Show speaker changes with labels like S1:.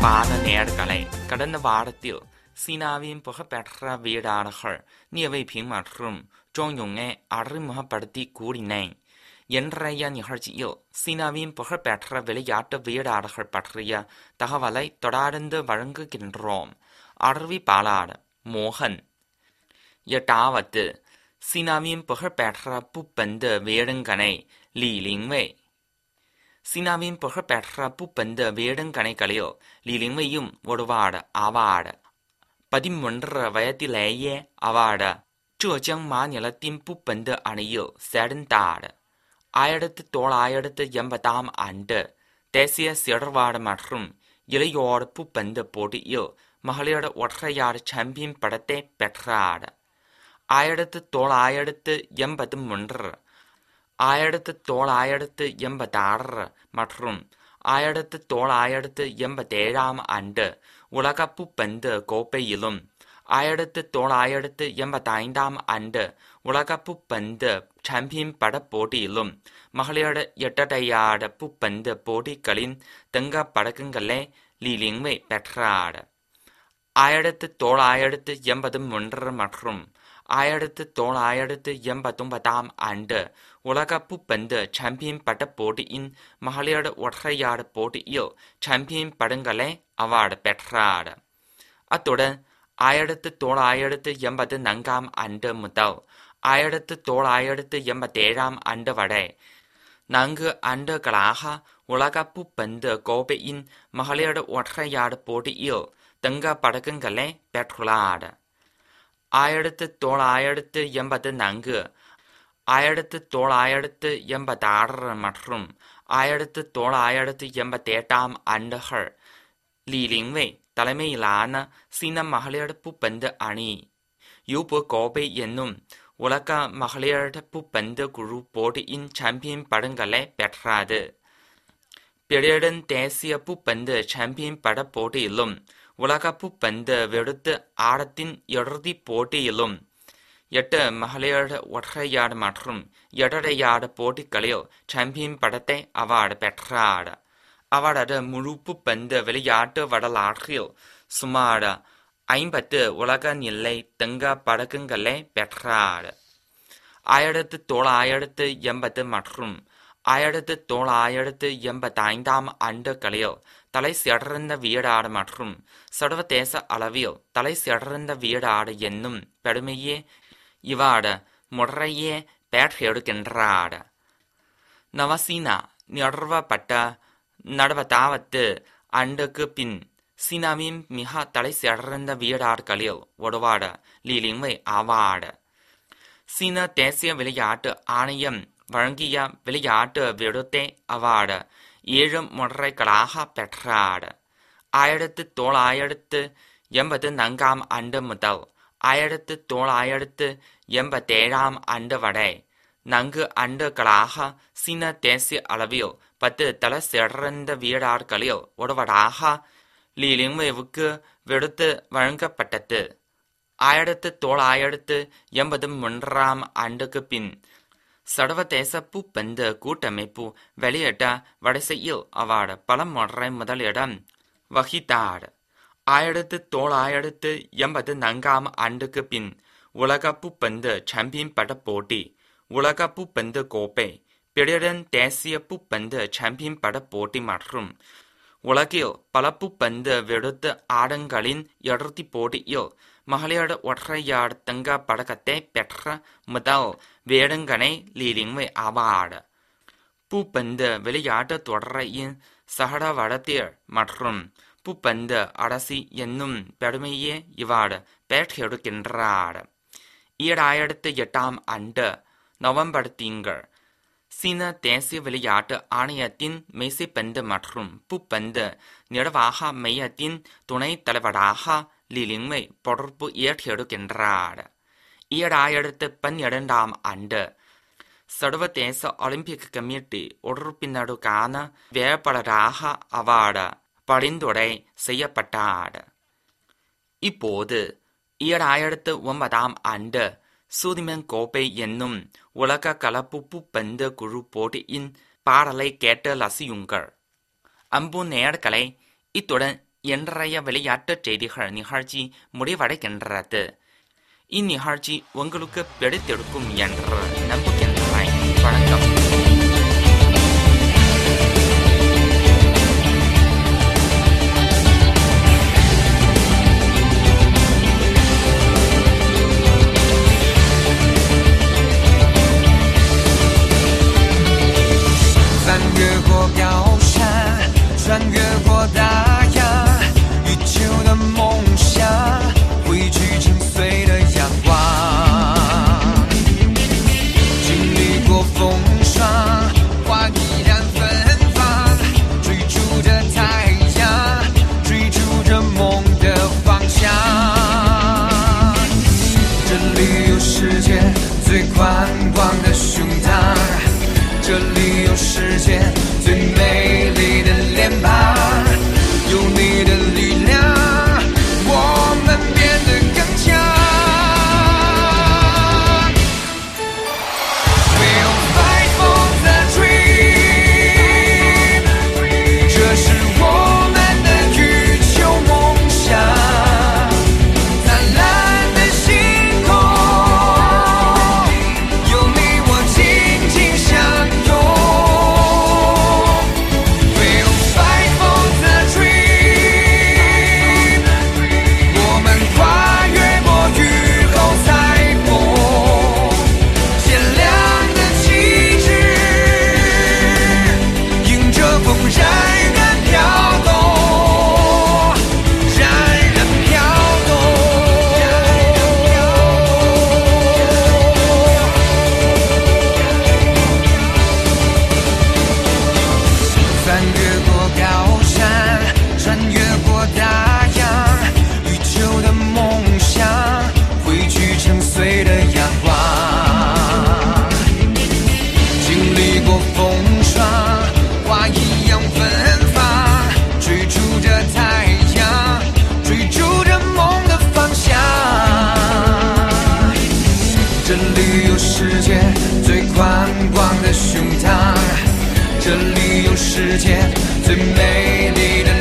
S1: அன்பான நேயர்களே கடந்த வாரத்தில் சீனாவின் புகழ்பெற்ற வீடாளர்கள் நியவைபிங் மற்றும் ஜோங்யுங்கை அறிமுகப்படுத்தி கூறினேன் இன்றைய நிகழ்ச்சியில் சீனாவின் புகழ்பெற்ற விளையாட்டு வீடாளர்கள் பற்றிய தகவலை தொடர்ந்து வழங்குகின்றோம் அறிவிப்பாளர் மோகன் எட்டாவது சீனாவின் புகழ்பெற்ற பூப்பந்து வீடுங்கனை லீ லிங்வை சீனாவின் புகழ்பெற்ற பூப்பந்து வீடுங்கணைகளில் லீ லிங்வையும் ஒருவார் ஆவார் பதிமூன்று வயதிலேயே அவர் ஜேஜியாங் மாநிலத்தின் பூப்பந்து அணியில் சேர்ந்தார் ஆயிரத்தி தொள்ளாயிரத்து எண்பதாம் ஆண்டு தேசிய சிறுவர் மற்றும் இளையோர் பூப்பந்து போட்டியில் மகளிர் ஒற்றையார் சாம்பியன் படத்தை பெற்றார் ஆயிரத்து தொள்ளாயிரத்து எண்பத்தி மூன்று ஆயிரத்து தொள்ளாயிரத்து எண்பத்தாறு மற்றும் ஆயிரத்து தொள்ளாயிரத்து எண்பத்தேழாம் ஆண்டு உலக பூப்பந்து கோப்பையிலும் ஆயிரத்து தொள்ளாயிரத்து எண்பத்தைந்தாம் ஆண்டு உலக பூப்பந்து சாம்பியன் பட போட்டியிலும் மகளிர் எட்டடையாட பூப்பந்து போட்டிகளின் தங்க பதக்கங்களை லீ லிங்வை பெற்றார் ஆயிரத்து தொள்ளாயிரத்து எண்பத்தி மூன்று மற்றும் ஆயிரத்து தொள்ளாயிரத்து எண்பத்தொன்பதாம் ஆண்டு உலக பூப்பந்து சாம்பியன் பட்ட போட்டியின் மகளிர் ஒற்றையாடு போட்டியில் சாம்பியன் படங்களை அவர் பெற்றார் அத்துடன் ஆயிரத்து தொள்ளாயிரத்து எண்பத்தி நான்காம் ஆண்டு முதல் ஆயிரத்து தொள்ளாயிரத்து எண்பத்தேழாம் ஆண்டு வரை நான்கு ஆண்டுகளாக உலக பூப்பந்து கோப்பையின் மகளிர் ஒற்றையாடு போட்டியில் தங்க பதக்கங்களை பெற்றுள்ளார் ஆயிரத்து தொள்ளாயிரத்து எண்பத்தி நான்கு ஆயிரத்து தொள்ளாயிரத்து எண்பத்தாறு மற்றும் ஆயிரத்து தொள்ளாயிரத்து எண்பத்தெட்டாம் ஆண்டுகள் லீ லிங்வை தலைமையிலான சீன மகளிர் பூப்பந்து அணி யூபு கோப்பை என்னும் உலக மகளிர் பூப்பந்து குழு போட்டியின் சாம்பியன் படங்களை பெற்றது பிரிடன் தேசிய பூப்பந்து சாம்பியன் பட போட்டியிலும் உலக பூப்பந்து வெடுத்து ஆடத்தின் இறுதிப் போட்டியிலும் எட்டு மகளிர் ஒற்றையாடு மற்றும் எடடையாடு போட்டிகளில் சாம்பியன் படத்தை அவர் பெற்றார் அவரது முழு பூப்பந்து விளையாட்டு வரலாற்றில் சுமார் ஐம்பத்து உலக நிலை தங்க பதக்கங்களை பெற்றார் ஆயிரத்து தொள்ளாயிரத்து எண்பது மற்றும் ஆயிரத்து தொள்ளாயிரத்து எண்பத்தைந்தாம் ஆண்டுகளில் தலை சிறந்த வீடாடு மற்றும் சர்வதேச அளவில் தலை சிறந்த வீடாடு என்னும் பெருமையே இவர் முறையே பெற்றெடுக்கின்றார் நவசீனா நிறுவப்பட்ட நடுவதாவது ஆண்டுக்கு பின் சீனாவின் மிக தலை சிறந்த வீடாட்களில் ஒருவர் லீ லிங்வை ஆவார் சீன தேசிய விளையாட்டு ஆணையம் வழங்கிய விளையாட்டு விருதை அவர் ஏழு முறைகளாக பெற்றார் ஆயிரத்து தொள்ளாயிரத்து எண்பத்தி நான்காம் ஆண்டு முதல் ஆயிரத்து தொள்ளாயிரத்து எண்பத்தேழாம் ஆண்டு வரை நான்கு ஆண்டுகளாக சீன தேசிய அளவில் பத்து தல சிறந்த வீரர்களில் ஒருவராக லீ லிங்வேவுக்கு விருது வழங்கப்பட்டது ஆயிரத்து தொள்ளாயிரத்து எண்பத்தி மூன்றாம் ஆண்டுக்கு பின் சர்வதேச பூப்பந்து கூட்டமைப்பு வெளியிட்ட வரிசையில் அவர் பல முறை முதலிடம் வகித்தார் ஆயிரத்து தொள்ளாயிரத்து எண்பத்தி நான்காம் ஆண்டுக்கு பின் உலக பூப்பந்து சாம்பியன் பட போட்டி உலக பூப்பந்து கோப்பை பிரிடன் தேசிய பூப்பந்து சாம்பியன் பட போட்டி மற்றும் உலகில் பல பூப்பந்து விடுத்து ஆடங்களின் இறுதி போட்டியில் மகளிர் ஒற்றையார் தங்க பதக்கத்தை பெற்ற முதல் வீரங்கனை லீ லிங்வை ஆவார் பூப்பந்து விளையாட்டு தொடரையின் சகடவடத்தீர் மற்றும் பூப்பந்து அரசி என்னும் பெருமையே இவர் பெற்றெடுக்கின்றார் ஈராயிரத்து எட்டாம் ஆண்டு நவம்பர் திங்கள் சீன தேசிய விளையாட்டு ஆணையத்தின் மேசைப்பந்து மற்றும் பூப்பந்து நிர்வாக மையத்தின் துணைத் தலைவராக லீ லிங்வை பொறுப்பு ஏற்றெடுக்கின்றார் ஈராயிரத்து பன்னிரண்டாம் ஆண்டு சர்வதேச ஒலிம்பிக் கமிட்டி உறுப்பினருக்கான வேட்பாளராக அவர் பரிந்துரை செய்யப்பட்டார் இப்போது ஈராயிரத்து ஒன்பதாம் ஆண்டு சூதிமன் கோப்பை என்னும் உலக கலப்பு பூப்பந்து குழு போட்டியின் பாடலை கேட்டு ரசியுங்கள் அம்பு நேயர்களை இத்துடன் என்றைய விளையாட்டு செய்திகள் நிகழ்ச்சி முடிவடைகின்றது இந்நிகழ்ச்சி உங்களுக்கு பிடித்திருக்கும் என்று நம்புகின்றேன் வணக்கம்
S2: 翻越过高山，穿越过大洋，欲求的梦想汇聚成岁的阳光。经历过风霜，花依然芬芳，追逐着太阳，追逐着梦的方向。这里有世界最宽广的胸膛，这里有世界最美丽的脸庞，有你的力量，我们变得更强。We'll fight for the dream，这是我们的欲求梦想。灿烂的星空，有你我紧紧相拥。We'll fight for the dream，我们跨越过雨后彩虹，鲜亮的旗帜，迎着风冉冉飘动，冉冉飘动。翻越过高山，穿越过大洋，欲求的梦想汇聚成岁的阳光。经历过风霜，花一样芬芳，追逐着太阳，追逐着梦的方向。这里有世界最宽广的胸膛，这里有世界最美丽的